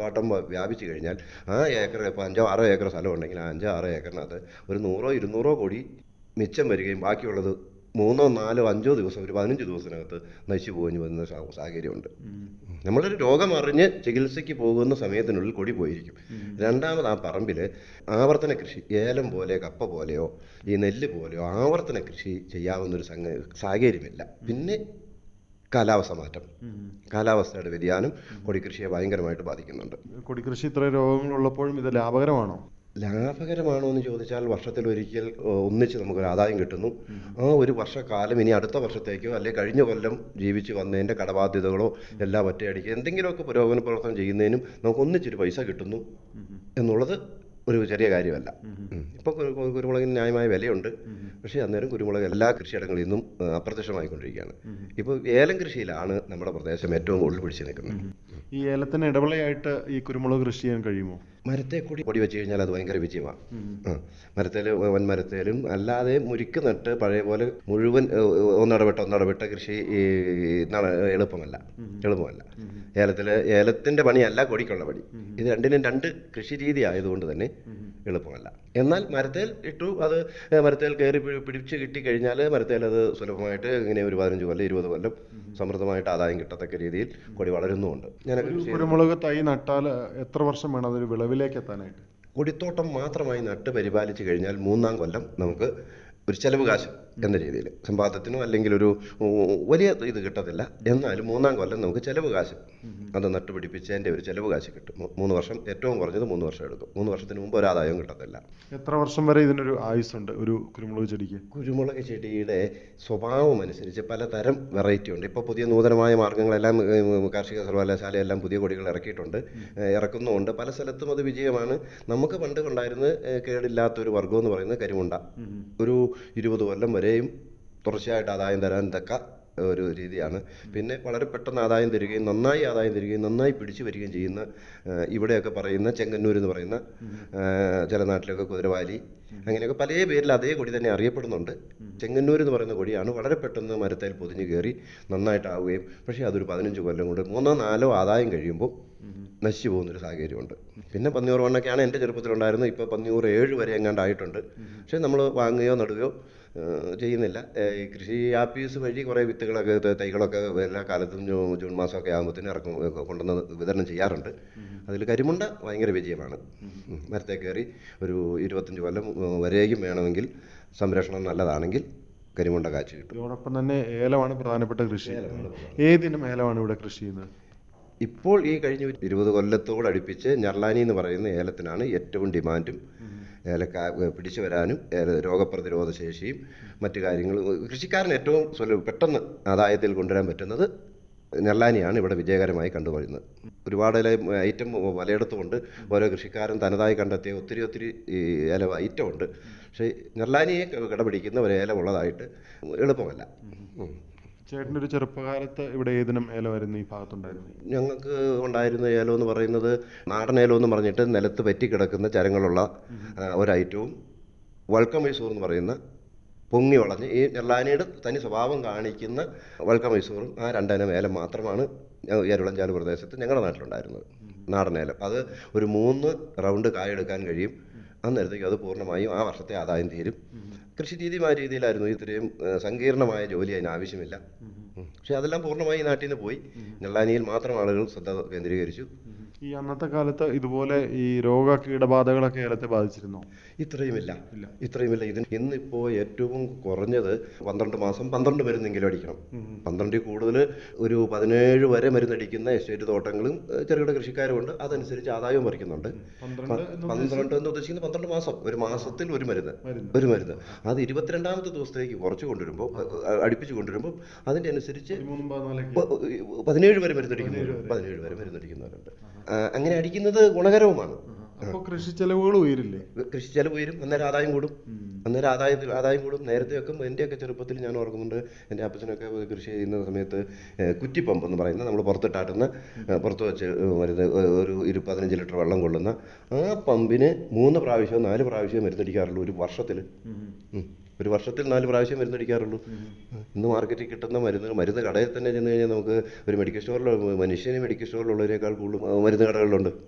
നെൽപ്പാട്ടം വ- വ്യാപിച്ചു കഴിഞ്ഞാൽ ആ ഏക്കർ ഇപ്പോൾ അഞ്ചോ ആറോ ഏക്കർ സ്ഥലം ഉണ്ടെങ്കിൽ ആ അഞ്ചോ ആറോ ഏക്കറിനകത്ത് ഒരു നൂറോ ഇരുന്നൂറോ കോടി മിച്ചം വരികയും ബാക്കിയുള്ളത് മൂന്നോ നാലോ അഞ്ചോ ദിവസം ഒരു പതിനഞ്ച് ദിവസത്തിനകത്ത് നശിച്ചു പോകുന്നു വരുന്ന സാ- സാഹചര്യമുണ്ട് നമ്മളൊരു രോഗം അറിഞ്ഞ് ചികിത്സയ്ക്ക് പോകുന്ന സമയത്തിനുള്ളിൽ കൊടി പോയിരിക്കും രണ്ടാമത് ആ പറമ്പിൽ ആവർത്തന കൃഷി ഏലം പോലെ കപ്പ പോലെയോ ഈ നെല്ല് പോലെയോ ആവർത്തന കൃഷി ചെയ്യാവുന്നൊരു സംഗ സാഹചര്യമില്ല പിന്നെ കാലാവസ്ഥ മാറ്റം കാലാവസ്ഥയുടെ വ്യതിയാനം കൊടിക്കൃഷിയെ ഭയങ്കരമായിട്ട് ബാധിക്കുന്നുണ്ട് കൊടിക്കൃഷി ഇത്ര രോഗങ്ങളുള്ളപ്പോഴും ഇത് ലാഭകരമാണോ ലാഭകരമാണോ എന്ന് ചോദിച്ചാൽ വർഷത്തിൽ ഒരിക്കൽ ഏഹ്, ഒന്നിച്ച് നമുക്കൊരു ആദായം കിട്ടുന്നു ആ ഒരു വർഷക്കാലം ഇനി അടുത്ത വർഷത്തേക്കോ അല്ലെ കഴിഞ്ഞ കൊല്ലം ജീവിച്ച് വന്നതിൻ്റെ കടബാധ്യതകളോ എല്ലാം ഒറ്റയടിക്ക് എന്തെങ്കിലുമൊക്കെ പുരോഗമന പ്രവർത്തനം ചെയ്യുന്നതിനും നമുക്ക് ഒന്നിച്ചൊരു പൈസ കിട്ടുന്നു എന്നുള്ളത് ഒരു ചെറിയ കാര്യമല്ല ഉം. ഇപ്പോൾ കു- കു- കുരുമുളകിന് ന്യായമായ വിലയുണ്ട് പക്ഷേ അന്നേരം കുരുമുളക് എല്ലാ കൃഷിയിടങ്ങളിൽ നിന്നും ഏഹ്, അപ്രത്യക്ഷമായിക്കൊണ്ടിരിക്കുകയാണ് ഇപ്പോൾ ഏലം കൃഷിയിലാണ് നമ്മുടെ പ്രദേശം ഏറ്റവും കൂടുതൽ പിടിച്ചു നിൽക്കുന്നത് ഈ ഏലത്തിന് ഇടവിളയായിട്ട് ഈ കുരുമുളക് കൃഷി ചെയ്യാൻ കഴിയുമോ മരത്തെ കൂടി പൊടി വെച്ച് കഴിഞ്ഞാൽ അത് ഭയങ്കര വിജയമാണ് ആ മരത്തേൽ വൻമരത്തേലും അല്ലാതെ മുരിക്ക് നട്ട് പഴയ പോലെ മുഴുവൻ ഏഹ്, ഒന്നിടവിട്ട് ഒന്നിടവിട്ട കൃഷി ഈ നട- എളുപ്പമല്ല എളുപ്പമല്ല ഏലത്തിൽ ഏലത്തിൻ്റെ പണിയല്ല കൊടിക്കുള്ള പണി ഇത് രണ്ടിനും രണ്ട് കൃഷി രീതി ആയതുകൊണ്ട് തന്നെ എളുപ്പമല്ല എന്നാൽ മരത്തേൽ ഇട്ടു അത് മരത്തേൽ കയറി പി- പിടിച്ച് കിട്ടി കഴിഞ്ഞാൽ മരത്തേൽ അത് സുലഭമായിട്ട് ഇങ്ങനെ ഒരു പതിനഞ്ച് കൊല്ലം ഇരുപത് കൊല്ലം സമൃദ്ധമായിട്ട് ആദായം കിട്ടത്തക്ക രീതിയിൽ കൊടി വളരുന്നുമുണ്ട് ഞാനൊക്കെ ഒരു കൃഷി കുരുമുളക് തൈ നട്ടാൽ എത്ര വർഷം വേണം അതൊരു വിളവിലേക്ക് എത്താനായിട്ട് കൊടിത്തോട്ടം മാത്രമായി നട്ട് പരിപാലിച്ചു കഴിഞ്ഞാൽ മൂന്നാം കൊല്ലം നമുക്ക് ഒരു ചെലവ് കാശ് എന്ന രീതിയിൽ സമ്പാദത്തിനോ അല്ലെങ്കിൽ ഒരു ഉം, വലിയ ഇത് കിട്ടത്തില്ല എന്നാലും മൂന്നാം കൊല്ലം നമുക്ക് ചെലവ് കാശ് അത് നട്ട് പിടിപ്പിച്ചതിൻ്റെ ഒരു ചെലവ് കാശ് കിട്ടും മൂ- മൂന്ന് വർഷം ഏറ്റവും കുറഞ്ഞത് മൂന്ന് വർഷം എടുക്കും മൂന്ന് വർഷത്തിന് മുമ്പ് ഒരു ആദായവും കിട്ടത്തില്ല എത്ര വർഷം വരെ ഇതിനൊരു ആയുസ്സുണ്ട് ഒരു കുരുമുളക് ചെടിക്ക് കുരുമുളക് ചെടിയുടെ സ്വഭാവം അനുസരിച്ച് പലതരം വെറൈറ്റി ഉണ്ട് ഇപ്പോൾ പുതിയ നൂതനമായ മാർഗ്ഗങ്ങളെല്ലാം ഏഹ്, കാർഷിക സർവകലാശാലയെല്ലാം പുതിയ കൊടികൾ ഇറക്കിയിട്ടുണ്ട് ഏഹ്, ഇറക്കുന്നുമുണ്ട് പല സ്ഥലത്തും അത് വിജയമാണ് നമുക്ക് പണ്ട് ഉണ്ടായിരുന്ന ഏഹ്, കേടില്ലാത്തൊരു വർഗ്ഗം എന്ന് പറയുന്നത് കരിമുണ്ട ഒരു ഇരുപത് കൊല്ലം വരെയും തുടർച്ചയായിട്ട് ആദായം തരാൻ തക്ക ഒരു രീതിയാണ് പിന്നെ വളരെ പെട്ടെന്ന് ആദായം തരികയും നന്നായി ആദായം തരികയും നന്നായി പിടിച്ചു വരികയും ചെയ്യുന്ന ഏഹ്, ഇവിടെയൊക്കെ പറയുന്ന ചെങ്ങന്നൂർ എന്ന് പറയുന്ന ഏഹ്, ചില നാട്ടിലൊക്കെ കുതിരവാലി അങ്ങനെയൊക്കെ പല പേരിൽ അതേ കൊടി തന്നെ അറിയപ്പെടുന്നുണ്ട് ചെങ്ങന്നൂർ എന്ന് പറയുന്ന കൊടിയാണ് വളരെ പെട്ടെന്ന് മരത്തിൽ പൊതിഞ്ഞ് കയറി നന്നായിട്ടാവുകയും പക്ഷേ അതൊരു പതിനഞ്ച് കൊല്ലം കൊണ്ട് മൂന്നോ നാലോ ആദായം കഴിയുമ്പോൾ നശിച്ചു പോകുന്നൊരു സാഹചര്യമുണ്ട് പിന്നെ പന്നിയൂർ വണ്ണൊക്കെയാണ് എൻ്റെ ചെറുപ്പത്തിലുണ്ടായിരുന്നത് ഇപ്പോൾ പന്നിയൂർ ഏഴ് വരെ എങ്ങാണ്ടായിട്ടുണ്ട് പക്ഷേ നമ്മൾ വാങ്ങുകയോ നടുകയോ ഏഹ്, ചെയ്യുന്നില്ല ഏഹ്, ഈ കൃഷി ആപ്പീസ് വഴി കുറേ വിത്തുകളൊക്കെ ത- തൈകളൊക്കെ എല്ലാ കാലത്തും ജൂ- ജൂൺ മാസമൊക്കെ ആകുമ്പോഴത്തേനും ഇറക്കും ഏഹ്, കൊണ്ടുവന്ന് വിതരണം ചെയ്യാറുണ്ട് അതിൽ കരിമുണ്ട ഭയങ്കര വിജയമാണ് ഉം. മരത്തെ കയറി ഒരു ഇരുപത്തഞ്ച് കൊല്ലം ഏഹ്, വരെയും വേണമെങ്കിൽ സംരക്ഷണം നല്ലതാണെങ്കിൽ കരിമുണ്ട കാച്ചു കിട്ടും ഇതോടൊപ്പം തന്നെ ഏലമാണ് പ്രധാനപ്പെട്ട കൃഷി ഏതിനും ഏലമാണ് ഇവിടെ കൃഷി ചെയ്യുന്നത് ഇപ്പോൾ ഈ കഴിഞ്ഞ ഒരു ഇരുപത് കൊല്ലത്തോട് അടുപ്പിച്ച് ഞർലാനി എന്ന് പറയുന്ന ഏലത്തിനാണ് ഏറ്റവും ഡിമാൻഡും ഏലക്ക പിടിച്ചു വരാനും ഏല രോഗപ്രതിരോധ ശേഷിയും മറ്റു കാര്യങ്ങളും കൃഷിക്കാരന് ഏറ്റവും സുലഭ പെട്ടെന്ന് ആദായത്തിൽ കൊണ്ടുവരാൻ പറ്റുന്നത് നെല്ലാനിയാണ് ഇവിടെ വിജയകരമായി കണ്ടുവരുന്നത് ഒരുപാട് ഇല ഐറ്റം പലയിടത്തുമുണ്ട് ഓരോ കൃഷിക്കാരൻ തനതായി കണ്ടെത്തിയ ഒത്തിരി ഒത്തിരി ഈ ഇല ഐറ്റം ഉണ്ട് പക്ഷേ നെല്ലാനിയെ കിടപിടിക്കുന്ന ഒരു ഏലം ഉള്ളതായിട്ട് എളുപ്പമല്ല ഉം. ചേട്ടൻ്റെ ഒരു ചെറുപ്പകാലത്ത് ഇവിടെ ഏതിനും ഏലമായിരുന്നു ഈ ഭാഗത്തുണ്ടായിരുന്നു ഞങ്ങൾക്ക് ഉണ്ടായിരുന്ന ഏലം എന്ന് പറയുന്നത് നാടൻ ഏലം എന്ന് പറഞ്ഞിട്ട് നിലത്ത് പറ്റിക്കിടക്കുന്ന ചരങ്ങളുള്ള ആ, ഒരു ഐറ്റവും വൾക്കം മൈസൂർ എന്ന് പറയുന്ന പൊങ്ങി വളഞ്ഞ് ഈ നെല്ലാനിയുടെ തനി സ്വഭാവം കാണിക്കുന്ന വൾക്കം മൈസൂറും ആ രണ്ടിനം ഏലം മാത്രമാണ് ഞ- ഏരുളഞ്ചാല് പ്രദേശത്ത് ഞങ്ങളുടെ നാട്ടിലുണ്ടായിരുന്നത് നാടൻ ഏലം അത് ഒരു മൂന്ന് റൗണ്ട് കായെടുക്കാൻ കഴിയും അന്നേരത്തേക്ക് അത് പൂർണ്ണമായും ആ വർഷത്തെ ആദായം തീരും കൃഷി രീതി ആ രീതിയിലായിരുന്നു ഇത്രയും ഏഹ്, സങ്കീർണമായ ജോലി അതിന് ആവശ്യമില്ല ഉം. പക്ഷെ അതെല്ലാം പൂർണ്ണമായി ഈ നാട്ടിൽ നിന്ന് പോയി നെള്ളാനിയിൽ മാത്രം ആളുകൾ ശ്രദ്ധ കേന്ദ്രീകരിച്ചു ഈ അന്നത്തെ കാലത്ത് ഇതുപോലെ ഈ രോഗ കീടബാധകളൊക്കെ ഏലത്തെ ബാധിച്ചിരുന്നോ ഇത്രയുമില്ല ഇത്രയുമില്ല ഇതിന് ഇന്നിപ്പോൾ ഏറ്റവും കുറഞ്ഞത് പന്ത്രണ്ട് മാസം പന്ത്രണ്ട് മരുന്നെങ്കിലും അടിക്കണം പന്ത്രണ്ടിൽ കൂടുതൽ ഒരു പതിനേഴ് വരെ മരുന്നടിക്കുന്ന എസ്റ്റേറ്റ് തോട്ടങ്ങളും ഏഹ്, ചെറുകിട കൃഷിക്കാരുമുണ്ട് അതനുസരിച്ച് ആദായവും പറിക്കുന്നുണ്ട് പന്ത്രണ്ട് എന്ന് പന്ത്രണ്ട് എന്ന് ഉദ്ദേശിക്കുന്നത് പന്ത്രണ്ട് മാസം ഒരു മാസത്തിൽ ഒരു മരുന്ന് ഒരു മരുന്ന് അത് ഇരുപത്തിരണ്ടാമത്തെ ദിവസത്തേക്ക് കുറച്ച് കൊണ്ടുവരുമ്പോൾ അഹ് അടുപ്പിച്ച് കൊണ്ടുവരുമ്പോൾ അതിൻ്റെ അനുസരിച്ച് പതിമൂന്നും പതിനാലൊക്കെ പ- പതിനേഴ് വരെ മരുന്നടിക്കുന്നവരുണ്ട് പതിനേഴ് വരെ മരുന്നടിക്കുന്നവരുണ്ട് ആ, അങ്ങനെ അടിക്കുന്നത് ഗുണകരവുമാണ് അപ്പോൾ കൃഷി ചെലവുകൾ ഉയരില്ലേ കൃഷി ചെലവ് ഉയരും അന്നേരം ആദായം കൂടും അന്നേരം ആദായത്തിൽ ആദായം കൂടും നേരത്തെയൊക്കെ എൻ്റെയൊക്കെ ചെറുപ്പത്തിൽ ഞാൻ ഓർക്കുന്നുണ്ട് എൻ്റെ അപ്പച്ചനൊക്കെ കൃഷി ചെയ്യുന്ന സമയത്ത് ഏഹ്, കുറ്റിപ്പമ്പ് എന്ന് പറയുന്ന നമ്മൾ പുറത്തിട്ടാട്ടുന്ന ഏഹ്, പുറത്ത് വെച്ച് മരുന്ന് ഒരു ഇരു പതിനഞ്ച് ലിറ്റർ വെള്ളം കൊള്ളുന്ന ആ പമ്പിന് മൂന്ന് പ്രാവശ്യമോ നാല് പ്രാവശ്യമോ മരുന്നടിക്കാറുള്ളൂ ഒരു വർഷത്തിൽ ഉം. ഒരു വർഷത്തിൽ നാല് പ്രാവശ്യം മരുന്നടിക്കാറുള്ളൂ ഇന്ന് മാർക്കറ്റിൽ കിട്ടുന്ന മരുന്ന് മരുന്ന് കടയിൽ തന്നെ ചെന്ന് കഴിഞ്ഞാൽ നമുക്ക് ഒരു മെഡിക്കൽ സ്റ്റോറിൽ മനുഷ്യന് മെഡിക്കൽ സ്റ്റോറിലുള്ളതിനേക്കാൾ കൂടുതൽ മരുന്ന് കടകളിലുണ്ട്